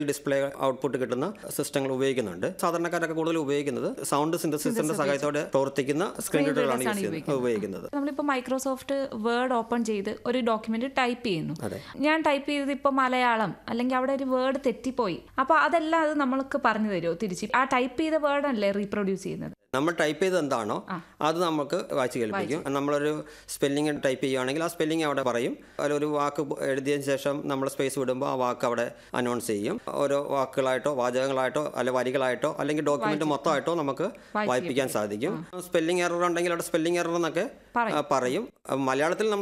Display output കിട്ടുന്ന സിസ്റ്റങ്ങൾ ഉപയോഗിക്കുന്നുണ്ട് സാധാരണക്കാരൊക്കെ കൂടുതൽ ഉപയോഗിക്കുന്നത് സൗണ്ട് സിന്തസിസിന്റെ സഹായത്തോടെ പ്രവർത്തിക്കുന്ന സ്ക്രീൻ റീഡറുകളാണ് യൂസ് ചെയ്യുന്നത് ഉപയോഗിക്കുന്നത് നമ്മളിപ്പോൾ മൈക്രോസോഫ്റ്റ് വേർഡ് ഓപ്പൺ ചെയ്ത് ഒരു ഡോക്യുമെന്റ് ടൈപ്പ് ചെയ്യുന്നു അതെ. ഞാൻ ടൈപ്പ് ചെയ്തത് ഇപ്പോൾ മലയാളം അല്ലെങ്കിൽ അവിടെ ഒരു വേർഡ് തെറ്റിപ്പോയി അപ്പോൾ അതെല്ലാം അത് നമ്മൾക്ക് പറഞ്ഞു തരുമോ തിരിച്ച് ആ ടൈപ്പ് ചെയ്ത വേർഡല്ലേ റീപ്രൊഡ്യൂസ് ചെയ്യുന്നത് നമ്മൾ ടൈപ്പ് ചെയ്ത് എന്താണോ അത് നമുക്ക് വായിച്ച് കേൾപ്പിക്കും നമ്മളൊരു സ്പെല്ലിംഗ് ടൈപ്പ് ചെയ്യുകയാണെങ്കിൽ ആ സ്പെല്ലിംഗ് അവിടെ പറയും അതിലൊരു വാക്ക് എഴുതിയതിന് ശേഷം നമ്മൾ സ്പേസ് വിടുമ്പോൾ ആ വാക്ക് അവിടെ അനൗൺസ് ചെയ്യും ഓരോ വാക്കുകളായിട്ടോ വാചകങ്ങളായിട്ടോ അല്ലെ വരികളായിട്ടോ അല്ലെങ്കിൽ ഡോക്യുമെന്റ് മൊത്തമായിട്ടോ നമുക്ക് വായിപ്പിക്കാൻ സാധിക്കും സ്പെല്ലിംഗ് എറർ ഉണ്ടെങ്കിൽ അവിടെ സ്പെല്ലിംഗ് എറർ എന്നൊക്കെ പറയും. ആ, പറയും മലയാളത്തിൽ നമ്മൾ